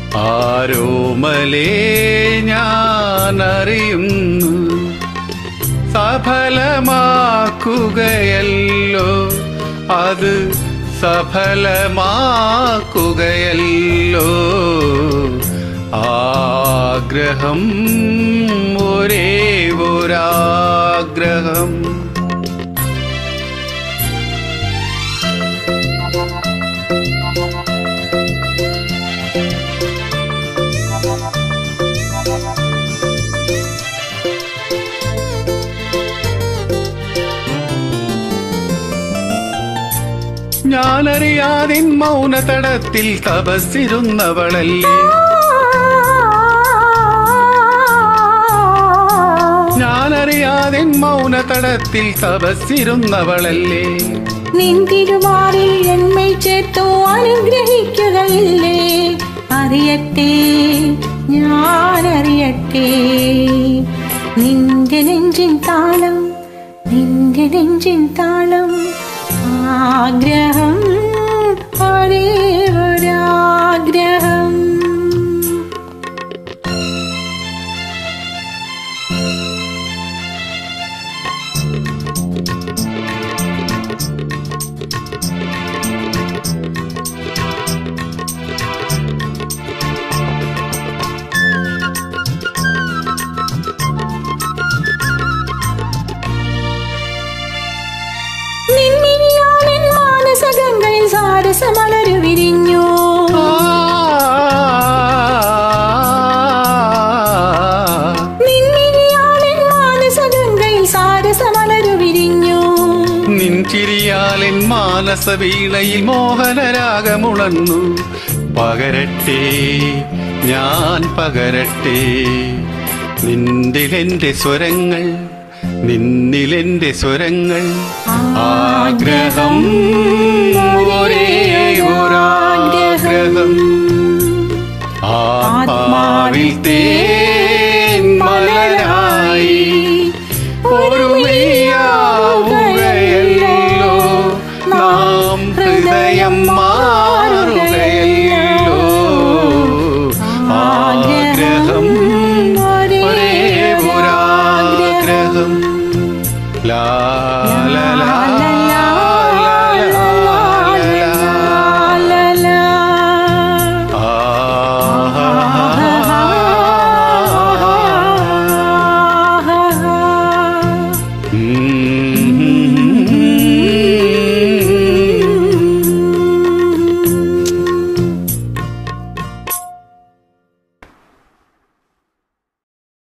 ആരോമലേ ഞാൻ അറിയുന്നു സഫലമാക്കുകയല്ലോ അത് സഫലമാക്കുകയല്ലോ ആഗ്രഹം ഒരേ ഒരാഗ്രഹം ഞാനറിയാതിൻ മൗനതടത്തിൽ തപസ്സിരുന്നവളല്ലേ ഞാനറിയാതിൻ മൗനതടത്തിൽ തപസ്സിരുന്നവളല്ലേ നിന്തിരുമാറിൽ എന്മൈ ചേർത്തു അനുഗ്രഹിക്കുകയില്ലേ അറിയട്ടെ ഞാൻ അറിയട്ടെ നിന്റെ നെഞ്ചിൻ താളം നിന്റെ നെഞ്ചിൻ താളം ആഗ്രഹം ഒരേ ഒരാഗ്രഹം നിൻമിഴിയാലിൻ മാനസകങ്ങളിൽ സാരസമലരു വിരിഞ്ഞു നിൻമിഴിയാലിൻ മാനസകങ്ങളിൽ സാരസമലരു വിരിഞ്ഞു നിൻ ചിരിയാലിൻ മാനസ വീണയിൽ മോഹനരാഗമുണർന്നു പകരട്ടെ ഞാൻ പകരട്ടെ നിന്നിലെന്റെ സ്വരങ്ങൾ നിന്നിലെന്റെ സ്വരങ്ങൾ ആഗ്രഹം ഒരേ ഒരാഗ്രഹം ആത്മാവിൽ തേൻ മലരായി ഒരു മെയ്യാവുകയല്ലോ നാം ഹൃദയം മാ